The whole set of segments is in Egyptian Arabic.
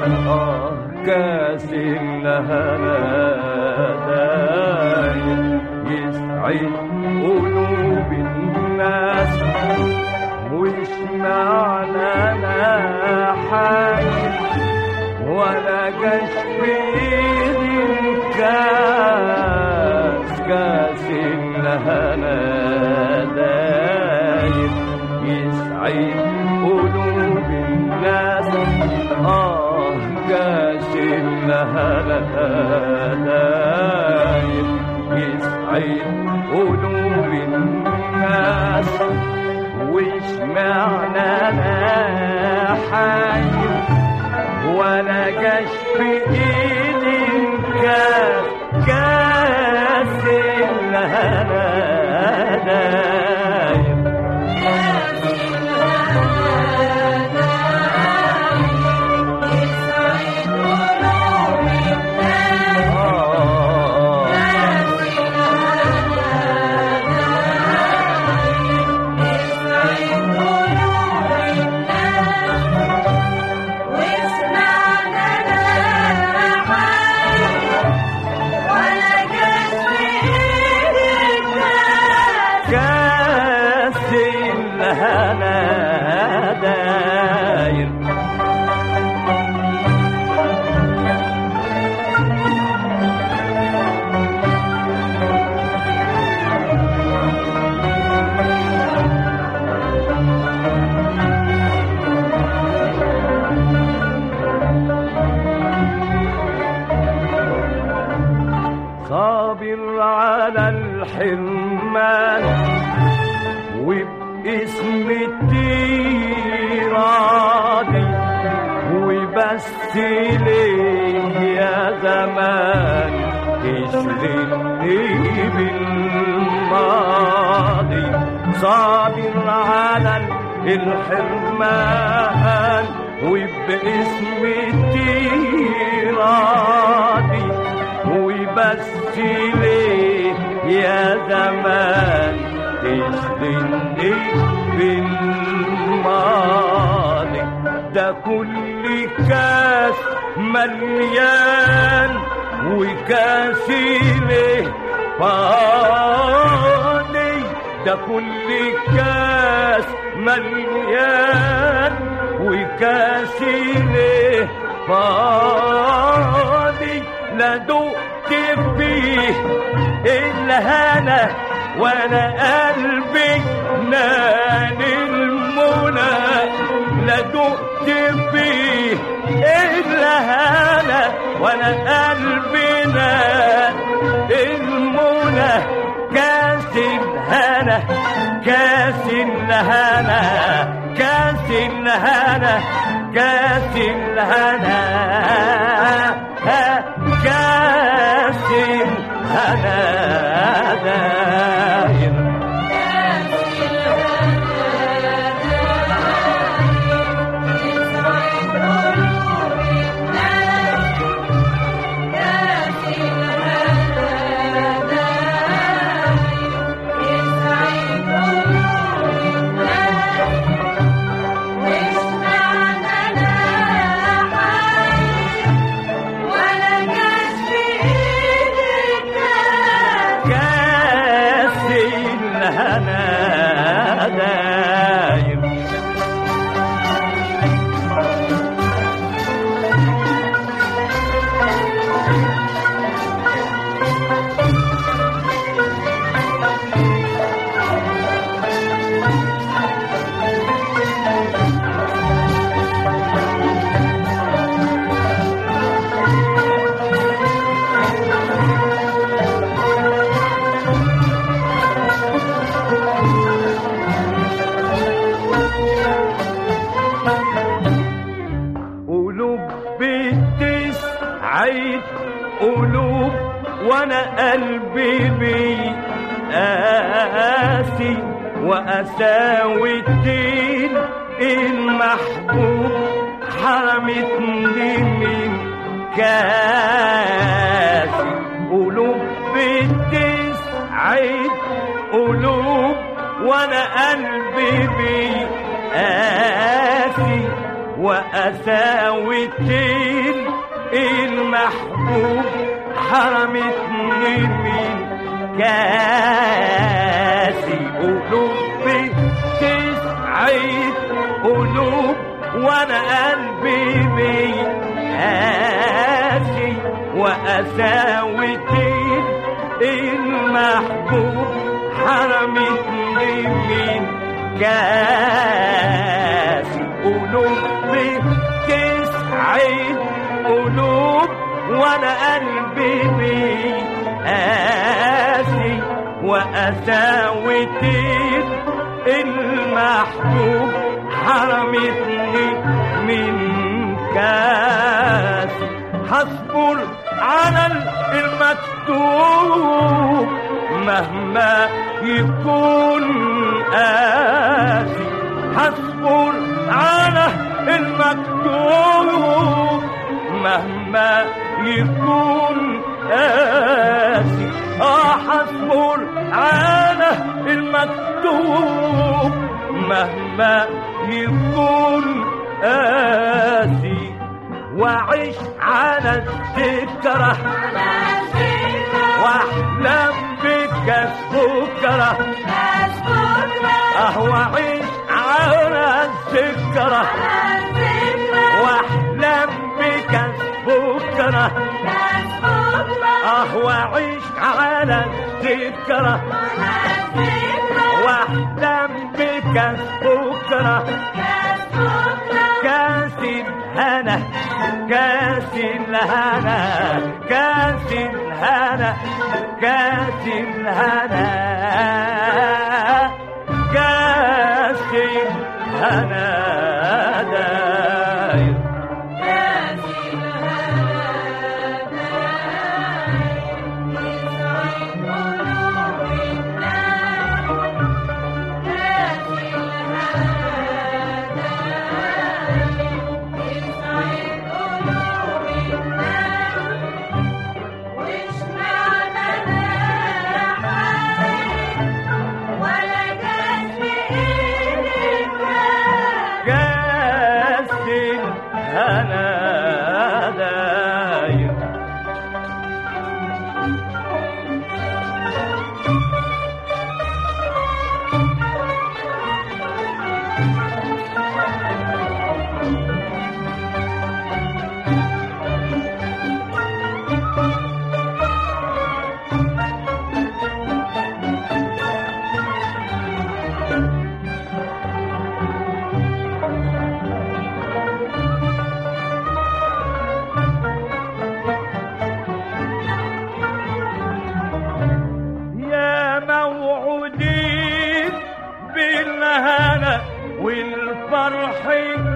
آه كاس الهنا دايم يسعد قلوب الناس مش معنى انا حاجة ولا جاش في ايدي الكاس كاس الهنا دايم يسعد قلوب الناس اه كاس الهنا دايم يسعد قلوب الناس وش معنى انا حاجة ولا جاش في ايدي الكاس كاس الهنا دايم كاس الهنا داير صابر على الحرمان وباسم التيرادي وبس ليه يا زمان تشغلني بالماضي صابر على الحرمان وباسم التيرادي وبس ليه يا زمان تشغلني بالماضي ده كل كاس مليان وكاسي ليه فاضي ده كل كاس مليان وكاسي ليه فاضي لا دقت فيه الهنا وانا قلبي نال المنى لا دقت فيه الهنا وانا قلبي نال المنى كاس الهنا كاس الهنا كاس الهنا كاس الهنا كاس الهنا داير كاس الهنا داير قلوب بتسعد قلوب وانا قلبي بيقاسي واساوي الدين المحبوب حرمتني من كاسي قلوب بتسعد قلوب وانا قلبي بيقاسي وقساوتين المحبوب حرمتني من كاسي قلوب تسعد قلوب وانا قلبي بيقاسي وقساوتين المحبوب حرمتني من كاسي قلوب تسعد قلوب وانا قلبي بيقاسي وقساوتين المحبوب حرمتني من كاسي هصبر على المكتوب مهما يكون قاسي هصبر على المكتوب مهما يكون قاسي اه هصبر على المكتوب مهما يكون قاسي واعيش على الذكرى واحلم بك بكره اهو اعيش على الذكرى واحلم بك بكره اهو اعيش على الذكرى واحلم بك بكره كاس الهنا كاس الهنا كاس الهنا كاس الهنا كاس الهنا داير كاس الهنا داير يا موعودين بالهنا والفرح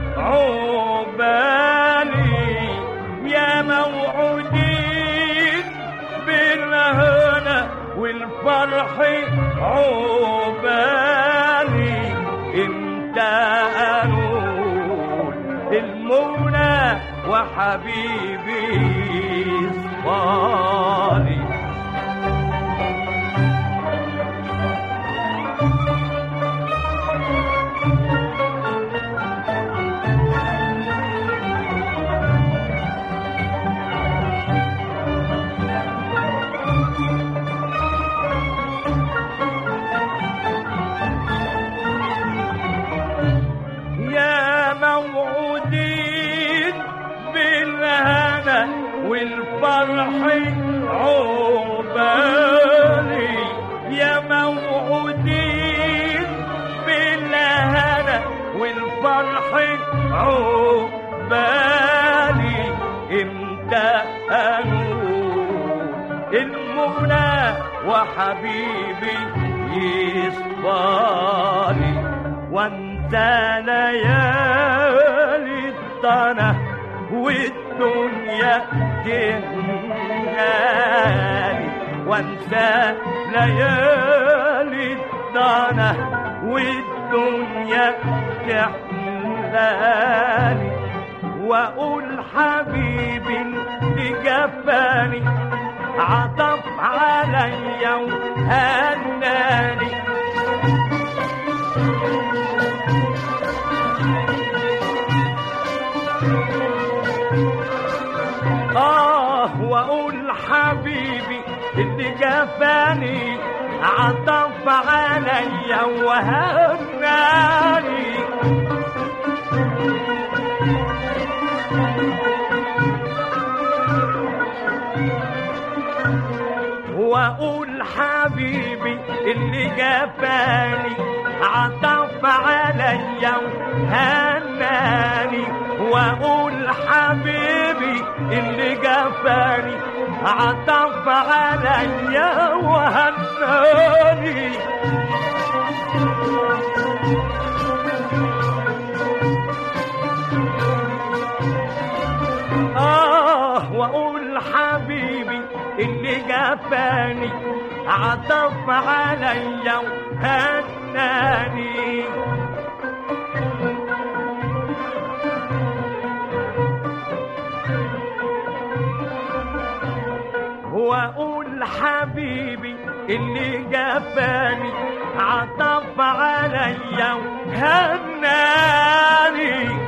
عقبالي يا موعودين بالهنا والفرح عقبالي انت انول المنى وحبيبي صالي يا موعودين بالهنا والفرح عقبالي يا موعودين بالهنا والفرح عقبالي امتى انول المنى وحبيبي يصفالي وانسى ليالي الضنا والدنيا تهنالي وانسى ليالي الضنا والدنيا تحلالي واقول حبيبي اللي جفاني عطف عليا وهناني جفاني عطف علي وهناني واقول حبيبي اللي جفاني عطف عليا وهناني واقول حبيبي اللي جفاني عطف عليا وهناني آه وأقول حبيبي اللي جفاني عطف عليا وهناني وأقول حبيبي اللي جفاني عطف عليا وهناني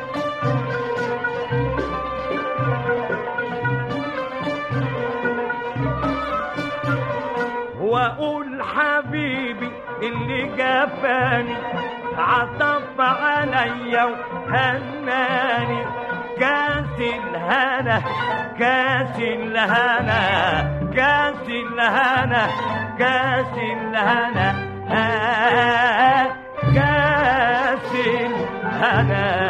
واقول حبيبي اللي جفاني عطف عليا وهناني كاس الهنا كاس الهنا كاس الهنا كاس الهنا آه، كاس الهنا